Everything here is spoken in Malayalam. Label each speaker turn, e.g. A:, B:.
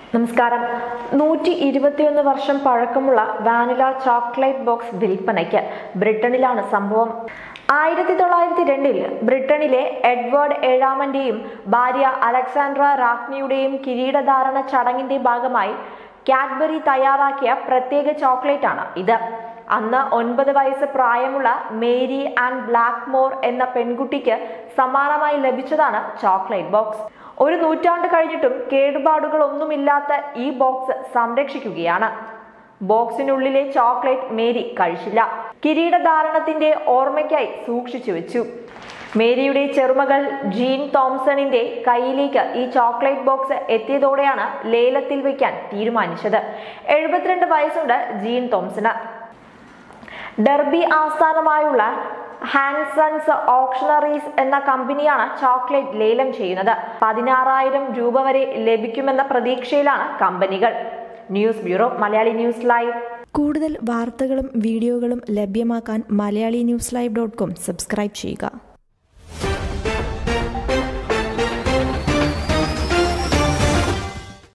A: നമസ്കാരം നൂറ്റി ഇരുപത്തിയൊന്ന് വർഷം പഴക്കമുള്ള വാനില ചോക്ലേറ്റ് ബോക്സ് വിൽപ്പനയ്ക്ക് ബ്രിട്ടനിലാണ് സംഭവം ആയിരത്തി തൊള്ളായിരത്തി രണ്ടിൽ ബ്രിട്ടനിലെ എഡ്വേർഡ് ഏഴാമന്റെയും ഭാര്യ അലക്സാൻഡ്ര റാക്നിയുടെയും കിരീടധാരണ ചടങ്ങിന്റെ ഭാഗമായി കാഡ്ബറി തയ്യാറാക്കിയ പ്രത്യേക ചോക്ലേറ്റാണ് ഇത് അന്ന് ഒൻപത് വയസ്സ് പ്രായമുള്ള മേരി ആൻഡ് ബ്ലാക്ക്മോർ എന്ന പെൺകുട്ടിക്ക് സമ്മാനമായി ലഭിച്ചതാണ് ചോക്ലേറ്റ് ബോക്സ് ഒരു നൂറ്റാണ്ട് കഴിഞ്ഞിട്ടും കേടുപാടുകളൊന്നുമില്ലാത്ത ഈ ബോക്സ് സംരക്ഷിക്കുകയാണ് ബോക്സിനുള്ളിലെ ചോക്ലേറ്റ് മേരി കഴിച്ചില്ല കിരീടധാരണത്തിന്റെ ഓർമ്മയ്ക്കായി സൂക്ഷിച്ചു വെച്ചു മേരിയുടെ ചെറുമകൾ ജീൻ തോംസണിന്റെ കയ്യിലേക്ക് ഈ ചോക്ലേറ്റ് ബോക്സ് എത്തിയതോടെയാണ് ലേലത്തിൽ വയ്ക്കാൻ തീരുമാനിച്ചത് എഴുപത്തിരണ്ട് വയസ്സുണ്ട് ജീൻ തോംസണ് ഡെർബി ആസ്ഥാനമായുള്ള ഹാൻസൺസ് ഓപ്ഷണറീസ് എന്ന കമ്പനിയാണ് ചോക്ലേറ്റ് ലേലം ചെയ്യുന്നത് പതിനാറായിരം രൂപ വരെ ലഭിക്കുമെന്ന പ്രതീക്ഷയിലാണ് കമ്പനികൾ news bureau Malayali news live
B: കൂടുതൽ വാർത്തകളും വീഡിയോകളും ലഭ്യമാക്കാൻ Malayali news live dot com subscribe ചെയ്യുക